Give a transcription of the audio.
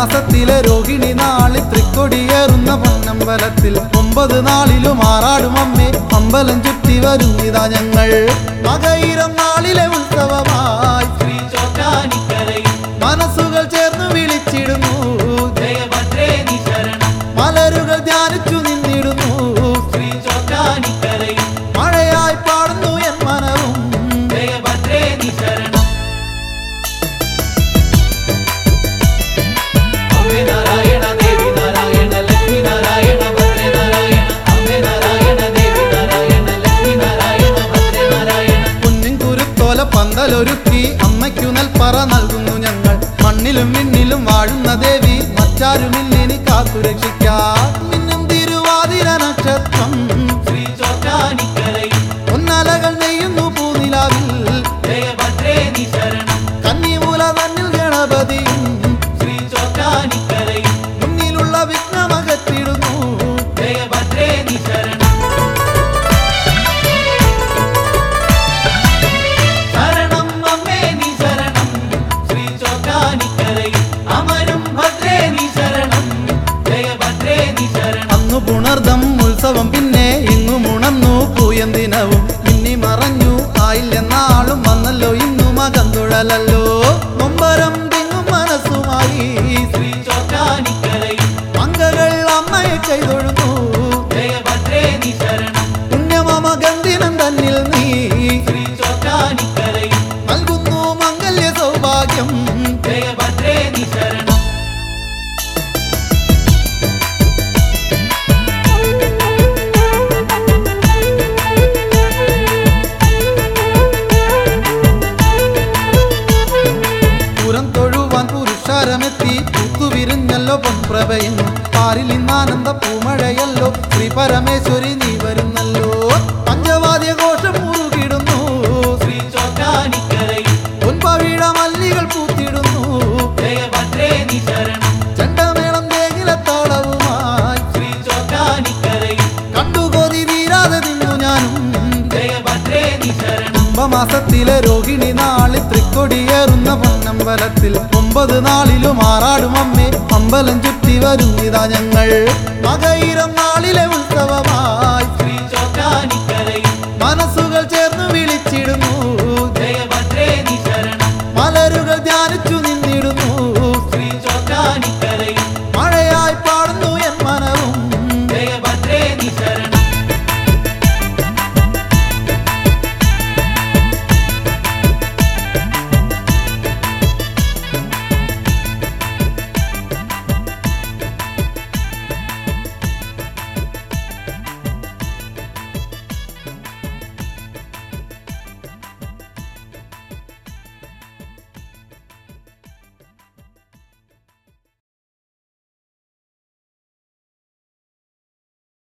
കുംഭമാസത്തിലെ രോഹിണി നാളിൽ തൃക്കൊടിയേറുന്ന പൊന്നമ്പലത്തിൽ ഒമ്പത് നാളിലും ആറാടും അമ്മേ അമ്പലം ചുറ്റി വരുന്നിതാ ഞങ്ങൾ മകയിരം നാളിലെ ഉത്സവമായി ശ്രീ ചോറ്റാനിക്കരയിൽ മനസ്സുകൾ ചേർന്ന് വിളിച്ചിടുന്നു ജയഭദ്രേ നീ ശരണം മലരുകൾ ധ്യാനിച്ചു നിന്നിടുന്നു ശ്രീ ചോറ്റാനിക്കരയിൽ മഴയായി പാടുന്നു എൻ മനവും ജയഭദ്രേ നീ ശരണം അമ്മേ നാരായണ ദേവി നാരായണ ലക്ഷ്മി നാരായണ ഭദ്രേ നാരായണ അമ്മേ നാരായണ ദേവി നാരായണ ലക്ഷ്മി നാരായണ ഭദ്രേ നാരായണ കുഞ്ഞിൻ കുരുത്തോല പന്തലൊരുക്കി അമ്മയ്ക്കു നെൽപ്പറ നൽകുന്നു ഞങ്ങൾ മണ്ണിലും വിണ്ണിലും വാഴുന്ന ദേവി മറ്റാരുമില്ലിനി കാത്തുരക്ഷിക്കാം മിന്നും തിരുവാതിര നക്ഷത്രം ശ്രീ ചോറ്റാനിക്കരയിൽ പൊന്നലകൾ നെയ്യുന്നു പൂനിലാവിൽ ജയഭദ്രേ നീ ശരണം കന്നിമൂല തന്നിൽ ഗണപതിയും ശ്രീ ചോറ്റാനിക്കരയിൽ മുന്നിലുള്ള വിഘ്നമകറ്റിടുന്നു ജയഭദ്രേ നീ ശരണം ശരണം അമ്മേ നീ ശരണം ശ്രീ ചോറ്റാനിക്കരയിൽ അമരും ഭദ്രേ നീ ശരണം ജയഭദ്രേ നീ ശരണം അന്നു പുണർദം ഉത്സവം പിന്നെ ഇങ്ങു ഉണർന്നു പൂയന്തിനവും ഇനി മറഞ്ഞു ആയില്ലെന്നാളും വന്നല്ലോ ഇന്നു മകന്തുഴലല്ലോ നൊമ്പരം തിങ്ങും മനസ്സുമായി ശ്രീ ചോറ്റാനിക്കരയിൽ മംഗകൾ അമ്മയെ ചെയ്തൊഴുന്നു ജയഭദ്രേ നീ ശരണം പുണ്യമമ ഗന്ധിനം തന്നിൽ നീ ശ്രീ ചോറ്റാനിക്കരയിൽ നൽകുന്നു മംഗല്യ സൗഭാഗ്യം ജയഭദ്രേ നീ ശരണം പുരം തൊഴുവാൻ പുരുഷാരമെത്തി പൂത്തുവിരിഞ്ഞല്ലോ പൊൻപ്രഭയും പാരിൽ ഇന്നാനന്ദ പൂമഴയല്ലോ ശ്രീ പരമേശ്വരി നീ വരുന്നല്ലോ പഞ്ചവാദ്യ ഘോഷം മുറുകിടുന്നു ശ്രീ ചോറ്റാനിക്കരയിൽ പൊൻപവിഴ മല്ലികൾ പൂത്തിടുന്നു ജയഭദ്രേ നീ ശരണം ചെണ്ടമേളം തേങ്ങിലത്താളവുമായി ശ്രീ ചോറ്റാനിക്കരയിൽ കണ്ടുകൊതി തീരാതെ നിന്നു ഞാനും ജയഭദ്രേ നീ ശരണം കുംഭമാസത്തിലെ രോഹിണി നാളിൽ തൃക്കൊടിയേറുന്ന പൊന്നമ്പലത്തിൽ ഒമ്പത് നാളിലും ആറാടും അമ്മേ അമ്പലം ചുറ്റി വരുന്നിതാ ഞങ്ങൾ മകയിരം നാളിലെ ഉത്സവമായി